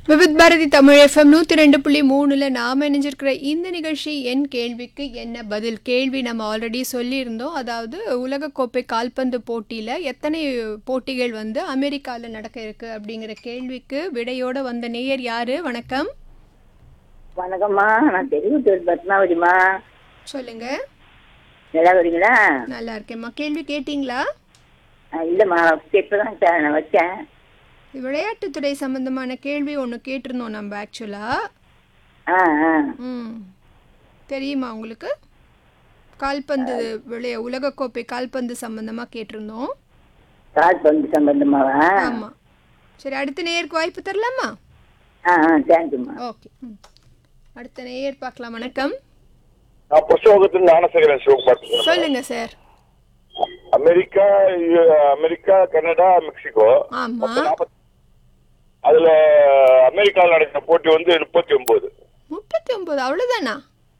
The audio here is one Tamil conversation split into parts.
விவித் பாரதி தமிழ் எஃப்எம் நூற்றி ரெண்டு புள்ளி மூணில் நாம் இணைஞ்சிருக்கிற இந்த நிகழ்ச்சி என் கேள்விக்கு என்ன பதில் கேள்வி நம்ம ஆல்ரெடி சொல்லியிருந்தோம் அதாவது உலகக்கோப்பை கால்பந்து போட்டியில் எத்தனை போட்டிகள் வந்து அமெரிக்காவில் நடக்க இருக்கு அப்படிங்கிற கேள்விக்கு விடையோட வந்த நேயர் யாரு வணக்கம் வணக்கம்மா நான் தெரிவித்தூர் பத்மாவதிம்மா சொல்லுங்க நல்லா வரீங்களா நல்லா இருக்கேம்மா கேள்வி கேட்டிங்களா ஆ, இல்லைம்மா இப்போதான் சார் நான் வச்சேன் விளையாட்டுத்துறை சம்பந்தமான கேள்வி ஒன்று கேட்டிருந்தோம் நம்ம ஆக்சுவலாக ஆ ஆ ம் தெரியுமா உங்களுக்கு கால்பந்து விளைய உலகக்கோப்பை கால்பந்து சம்பந்தமாக கேட்டிருந்தோம் கால் பந்து சம்பந்தமாவா ஆமாம் சரி அடுத்த நேயருக்கு வாய்ப்பு தரலாமா ஆ ஆ தேங்க்யூம்மா ஓகே ம் அடுத்த நேயர் பார்க்கலாம் வணக்கம் நான் புஸ்தகத்தில் ஞானசேகரன் சிவகுமார் பேசுறேன். சொல்லுங்க sir America U- America Canada Mexico ஆமாம் மொத்தம் நாப்பத்தி- அதுல அமெரிக்காவில் நடக்கிற போட்டி வந்து முப்பத்தி ஒன்பது முப்பத்தி ஒம்பது அவ்வளோதானா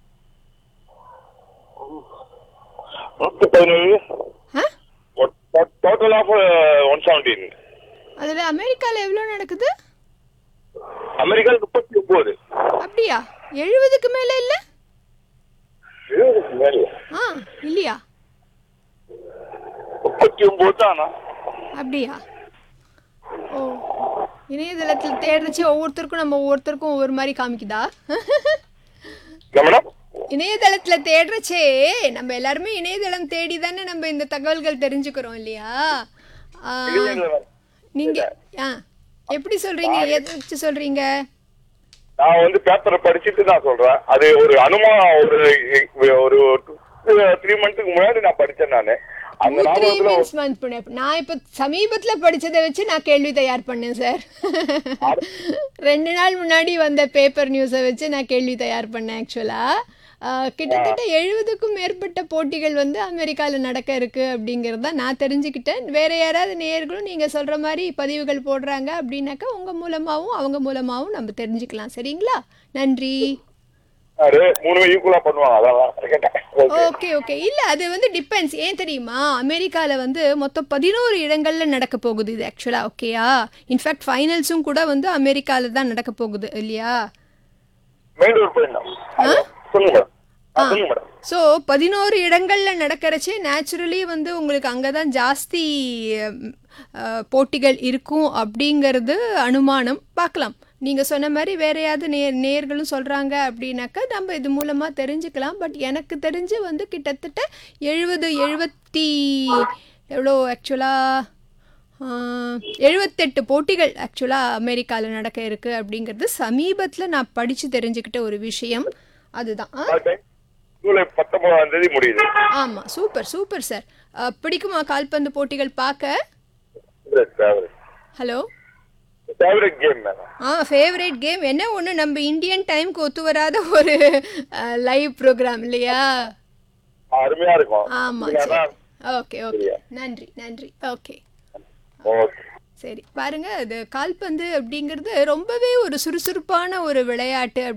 நூத்தி பதினேழு ஆ டோட்டல் ஆஃப் ஒன் செவன்டீன் அதில் அமெரிக்காவில் எவ்வளோ நடக்குது அமெரிக்கா முப்பத்தி ஒன்பது அப்படியா எழுபதுக்கு மேலே இல்லை ஆ இல்லையா முப்பத்தி ஒன்பது தானா அப்படியா ஓ இணையதளத்தில் தேடுறச்சு ஒவ்வொருத்தருக்கும் நம்ம ஒவ்வொருத்தருக்கும் ஒவ்வொரு மாதிரி காமிக்குதா மேடம் இணையதளத்துல தேடுறச்சே நம்ம எல்லாருமே இணையதளம் தேடி தானே நம்ம இந்த தகவல்கள் தெரிஞ்சுக்கிறோம் இல்லையா ஆ, நீங்க ஆ எப்படி சொல்றீங்க எதை வச்சு சொல்றீங்க நான் வந்து பேப்பரை படிச்சுட்டு நான் சொல்றேன் அது ஒரு அனுமானம் ஒரு ஒரு த்ரீ மந்த்துக்கு முன்னாடி நான் படிச்சேன் நானு அந்த த்ரீ ஞாபகத்துல மந்த்ஸ் மந்த் பண்ண நான் இப்போ சமீபத்துல படிச்சதை வச்சு நான் கேள்வி தயார் பண்ணேன் சார் ரெண்டு நாள் முன்னாடி வந்த பேப்பர் நியூஸை வச்சு நான் கேள்வி தயார் பண்ணேன் ஆக்சுவலாக கிட்டத்தட்ட எழுபதுக்கும் மேற்பட்ட போட்டிகள் வந்து அமெரிக்காவில் நடக்க இருக்கு அப்படிங்கிறத நான் தெரிஞ்சுக்கிட்டேன் வேற யாராவது நேயர்களும் நீங்கள் சொல்கிற மாதிரி பதிவுகள் போடுறாங்க அப்படின்னாக்கா உங்கள் மூலமாகவும் அவங்க மூலமாகவும் நம்ம தெரிஞ்சுக்கலாம் சரிங்களா நன்றி அது மூணு ஈக்குவலா பண்ணுவாங்க அதான் கேட்டேன் ஓகே ஓகே ஓகே இல்ல அது வந்து டிபெண்ட்ஸ் ஏன் தெரியுமா அமெரிக்கால வந்து மொத்தம் பதினோரு இடங்கள்ல நடக்க போகுது இது ஆக்சுவலா ஓகேயா இன்ஃபேக்ட் ஃபைனல்ஸும் கூட வந்து அமெரிக்கால தான் நடக்க போகுது இல்லையா மெயின் போயிடணும் சொல்லுங்க மேடம் ஆ, சொல்லுங்க மேடம் ஸோ பதினோரு இடங்கள்ல நடக்கிறச்சே நேச்சுரலி வந்து உங்களுக்கு அங்கே தான் ஜாஸ்தி ம், அஹ், போட்டிகள் இருக்கும் அப்படிங்கிறது அனுமானம் பார்க்கலாம் நீங்கள் சொன்ன மாதிரி வேற யாராவது நே நேர்களும் சொல்கிறாங்க அப்படின்னாக்கா நம்ம இது மூலமாக தெரிஞ்சுக்கலாம் பட் எனக்கு தெரிஞ்சு வந்து கிட்டத்தட்ட எழுபது எழுபத்தி எவ்வளோ ஆக்சுவலாக எழுபத்தெட்டு போட்டிகள் ஆக்சுவலாக அமெரிக்காவில் நடக்க இருக்குது அப்படிங்கிறது சமீபத்தில் நான் படித்து தெரிஞ்சுக்கிட்ட ஒரு விஷயம் அதுதான் ஆ Okay. ஜூலை பத்தொன்பதாம் தேதி முடியுது ஆமாம் சூப்பர் சூப்பர் சார் அஹ், பிடிக்குமா கால்பந்து போட்டிகள் பார்க்க ஹலோ ஃபேவரட் கேம் மேடம் ஆ ஃபேவரேட் கேம் என்ன ஒன்று நம்ம இந்தியன் டைம்க்கு ஒத்து வராத ஒரு லைவ் ப்ரோக்ராம் இல்லையா அருமையா இருக்கும் ஆமாம் நீங்க சரி அதான் ஓகே ஓகே நன்றி நன்றி ஓகே ஓகே சரி பாருங்க அது கால்பந்து அப்படிங்கிறது ரொம்பவே ஒரு சுறுசுறுப்பான ஒரு விளையாட்டு